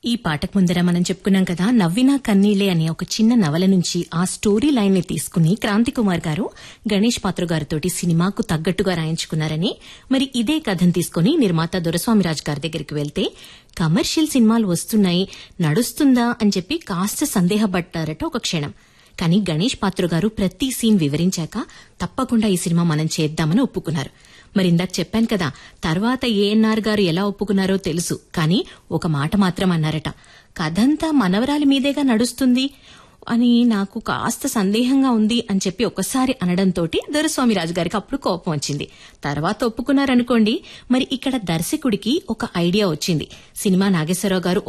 ఈ పాటకు ముందర మనం చెప్పుకున్నాం కదా నవ్వినా కన్నీలే అనే ఒక చిన్న నవల నుంచి ఆ స్టోరీ లైన్ ని తీసుకుని క్రాంతి కుమార్ గారు గణేష్ పాత్ర గారితోటి సినిమాకు తగ్గట్టుగా రాయించుకున్నారని మరి ఇదే కథను తీసుకుని నిర్మాత దొరస్వామిరాజు గారి దగ్గరికి వెళ్తే కమర్షియల్ సినిమాలు వస్తున్నాయి నడుస్తుందా అని చెప్పి కాస్త సందేహపడ్డారట ఒక క్షణం కానీ గణేష్ పాత్ర గారు ప్రతి సీన్ వివరించాక తప్పకుండా ఈ సినిమా మనం చేద్దామని ఒప్పుకున్నారు మరి ఇందాక చెప్పాను కదా తర్వాత ఏఎన్ఆర్ గారు ఎలా ఒప్పుకున్నారో తెలుసు కానీ ఒక మాట మాత్రం అన్నారట కథంతా మనవరాలి మీదేగా నడుస్తుంది అని నాకు కాస్త సందేహంగా ఉంది అని చెప్పి ఒకసారి అనడంతో దొరస్వామిరాజు గారికి అప్పుడు కోపం వచ్చింది తర్వాత ఒప్పుకున్నారనుకోండి మరి ఇక్కడ దర్శకుడికి ఒక ఐడియా వచ్చింది సినిమా నాగేశ్వరరావు గారు